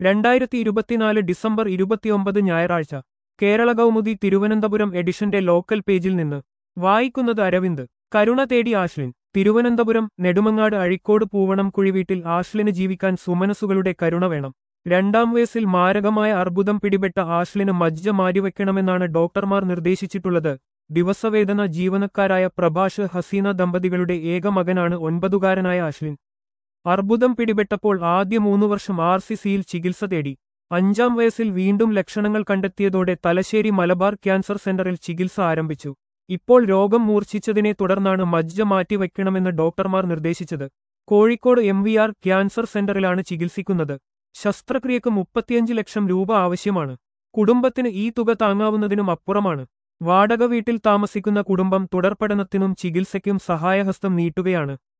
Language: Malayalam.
രണ്ടായിരത്തി ഇരുപത്തിനാല് ഡിസംബർ ഇരുപത്തിയൊമ്പത് ഞായറാഴ്ച കേരള കൗമുദി തിരുവനന്തപുരം എഡിഷന്റെ ലോക്കൽ പേജിൽ നിന്ന് വായിക്കുന്നത് അരവിന്ദ് കരുണ തേടി ആശ്ലിൻ തിരുവനന്തപുരം നെടുമങ്ങാട് അഴിക്കോട് പൂവണം കുഴിവീട്ടിൽ ആശ്ലിന് ജീവിക്കാൻ സുമനസുകളുടെ കരുണ വേണം രണ്ടാം വയസ്സിൽ മാരകമായ അർബുദം പിടിപെട്ട ആശ്ലിന് മജ്ജ മാറ്റിവെക്കണമെന്നാണ് ഡോക്ടർമാർ നിർദ്ദേശിച്ചിട്ടുള്ളത് ദിവസവേതന ജീവനക്കാരായ പ്രഭാഷ് ഹസീന ദമ്പതികളുടെ ഏക മകനാണ് ഒൻപതുകാരനായ ആശ്ലിൻ അർബുദം പിടിപെട്ടപ്പോൾ ആദ്യ മൂന്നു വർഷം ആർ സി സിയിൽ ചികിത്സ തേടി അഞ്ചാം വയസ്സിൽ വീണ്ടും ലക്ഷണങ്ങൾ കണ്ടെത്തിയതോടെ തലശ്ശേരി മലബാർ ക്യാൻസർ സെന്ററിൽ ചികിത്സ ആരംഭിച്ചു ഇപ്പോൾ രോഗം മൂർച്ഛിച്ചതിനെ തുടർന്നാണ് മജ്ജ മാറ്റിവെക്കണമെന്ന് ഡോക്ടർമാർ നിർദ്ദേശിച്ചത് Kozhikode M V R cancer സെന്ററിലാണ് ചികിത്സിക്കുന്നത് ശസ്ത്രക്രിയക്ക് മുപ്പത്തിയഞ്ച് ലക്ഷം രൂപ ആവശ്യമാണ് കുടുംബത്തിന് ഈ തുക താങ്ങാവുന്നതിനും അപ്പുറമാണ് വാടക വീട്ടിൽ താമസിക്കുന്ന കുടുംബം തുടർപഠനത്തിനും ചികിത്സയ്ക്കും സഹായഹസ്തം നീട്ടുകയാണ്